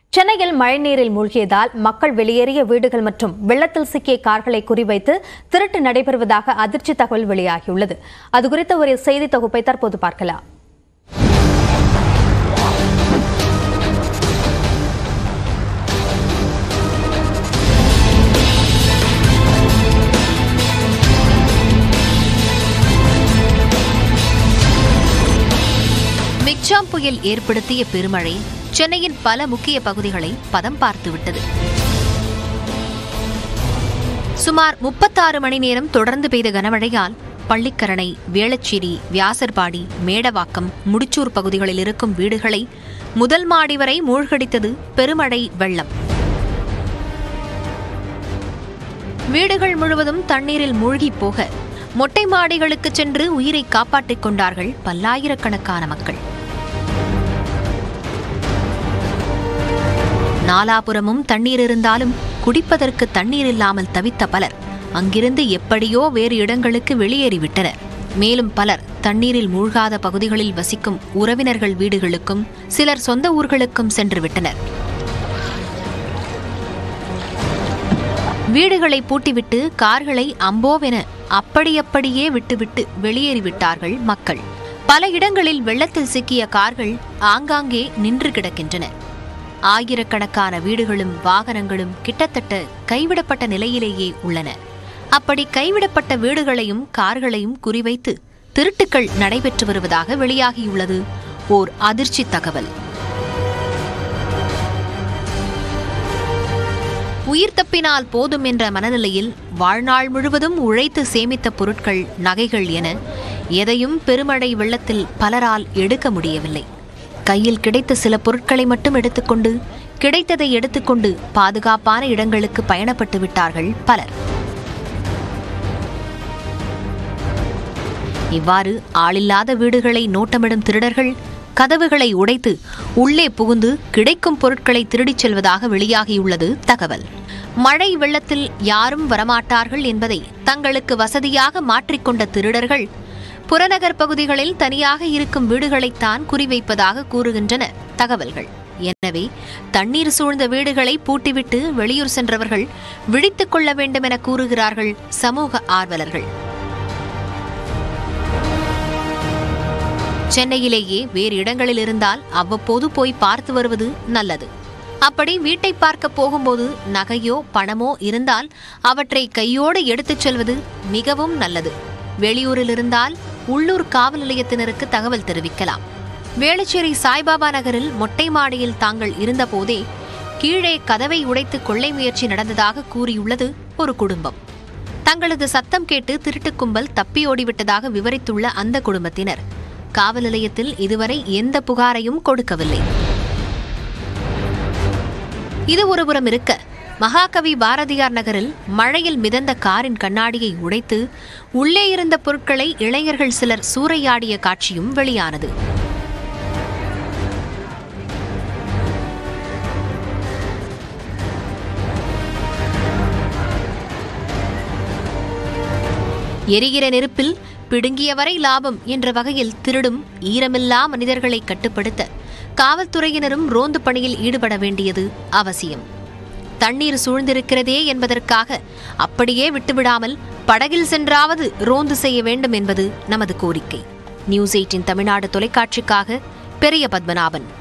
சென்னையில் மழைநீரில் மூழ்கியதால் மக்கள் வெளியேறிய வீடுகள் மற்றும் வெள்ளத்தில் சிக்கிய கார்களை குறிவைத்து திருட்டு நடைபெறுவதாக அதிர்ச்சி தகவல் வெளியாகியுள்ளது அது குறித்த ஒரு செய்தி தொகுப்பை தற்போது பார்க்கலாம் மிக்ஜாம் புயல் ஏற்படுத்திய பெருமழை சென்னையின் பல முக்கிய பகுதிகளை பதம் பார்த்துவிட்டது சுமார் முப்பத்தாறு மணி நேரம் தொடர்ந்து பெய்த கனமழையால் பள்ளிக்கரணை வேளச்சேரி வியாசர்பாடி மேடவாக்கம் முடிச்சூர் பகுதிகளில் இருக்கும் வீடுகளை முதல் மாடி வரை மூழ்கடித்தது பெருமழை வெள்ளம் வீடுகள் முழுவதும் தண்ணீரில் மூழ்கிப் போக மொட்டை மாடிகளுக்கு சென்று உயிரை காப்பாற்றிக் கொண்டார்கள் பல்லாயிரக்கணக்கான மக்கள் நாலாபுரமும் தண்ணீர் இருந்தாலும் குடிப்பதற்கு தண்ணீர் இல்லாமல் தவித்த பலர் அங்கிருந்து எப்படியோ வேறு இடங்களுக்கு வெளியேறிவிட்டனர் மேலும் பலர் தண்ணீரில் மூழ்காத பகுதிகளில் வசிக்கும் உறவினர்கள் வீடுகளுக்கும் சிலர் சொந்த ஊர்களுக்கும் சென்று விட்டனர் வீடுகளை பூட்டிவிட்டு கார்களை அம்போவென அப்படியப்படியே விட்டுவிட்டு வெளியேறிவிட்டார்கள் மக்கள் பல இடங்களில் வெள்ளத்தில் சிக்கிய கார்கள் ஆங்காங்கே நின்று கிடக்கின்றன ஆயிரக்கணக்கான வீடுகளும் வாகனங்களும் கிட்டத்தட்ட கைவிடப்பட்ட நிலையிலேயே உள்ளன அப்படி கைவிடப்பட்ட வீடுகளையும் கார்களையும் குறிவைத்து திருட்டுக்கள் நடைபெற்று வருவதாக வெளியாகியுள்ளது ஓர் அதிர்ச்சி தகவல் உயிர் தப்பினால் போதும் என்ற மனநிலையில் வாழ்நாள் முழுவதும் உழைத்து சேமித்த பொருட்கள் நகைகள் என எதையும் பெருமழை வெள்ளத்தில் பலரால் எடுக்க முடியவில்லை கையில் கிடைத்த சில பொருட்களை மட்டும் எடுத்துக்கொண்டு கிடைத்ததை எடுத்துக்கொண்டு பாதுகாப்பான இடங்களுக்கு பயணப்பட்டு விட்டார்கள் பலர் இவ்வாறு ஆளில்லாத வீடுகளை நோட்டமிடும் திருடர்கள் கதவுகளை உடைத்து உள்ளே புகுந்து கிடைக்கும் பொருட்களை திருடிச் செல்வதாக வெளியாகியுள்ளது தகவல் மழை வெள்ளத்தில் யாரும் வரமாட்டார்கள் என்பதை தங்களுக்கு வசதியாக மாற்றிக்கொண்ட திருடர்கள் புறநகர் பகுதிகளில் தனியாக இருக்கும் வீடுகளைத்தான் குறிவைப்பதாக கூறுகின்றன தகவல்கள் எனவே தண்ணீர் சூழ்ந்த வீடுகளை பூட்டிவிட்டு வெளியூர் சென்றவர்கள் விழித்துக் கொள்ள வேண்டும் என கூறுகிறார்கள் சமூக ஆர்வலர்கள் சென்னையிலேயே வேறு இடங்களில் இருந்தால் அவ்வப்போது போய் பார்த்து வருவது நல்லது அப்படி வீட்டை பார்க்க போகும்போது நகையோ பணமோ இருந்தால் அவற்றை கையோடு எடுத்துச் செல்வது மிகவும் நல்லது வெளியூரில் இருந்தால் உள்ளூர் காவல் நிலையத்தினருக்கு தகவல் தெரிவிக்கலாம் வேளச்சேரி சாய்பாபா நகரில் மொட்டை மாடியில் தாங்கள் இருந்தபோதே கீழே கதவை உடைத்து கொள்ளை முயற்சி நடந்ததாக கூறியுள்ளது ஒரு குடும்பம் தங்களது சத்தம் கேட்டு திருட்டுக் கும்பல் தப்பி ஓடிவிட்டதாக விவரித்துள்ள அந்த குடும்பத்தினர் காவல் நிலையத்தில் இதுவரை எந்த புகாரையும் கொடுக்கவில்லை இது ஒருபுறம் இருக்க மகாகவி பாரதியார் நகரில் மழையில் மிதந்த காரின் கண்ணாடியை உடைத்து உள்ளே இருந்த பொருட்களை இளைஞர்கள் சிலர் சூறையாடிய காட்சியும் வெளியானது எரிகிற நெருப்பில் பிடுங்கியவரை லாபம் என்ற வகையில் திருடும் ஈரமில்லா மனிதர்களை கட்டுப்படுத்த காவல்துறையினரும் ரோந்து பணியில் ஈடுபட வேண்டியது அவசியம் தண்ணீர் சூழ்ந்திருக்கிறதே என்பதற்காக அப்படியே விட்டுவிடாமல் படகில் சென்றாவது ரோந்து செய்ய வேண்டும் என்பது நமது கோரிக்கை நியூஸ் எயிட்டின் தமிழ்நாடு தொலைக்காட்சிக்காக பெரிய பத்மநாபன்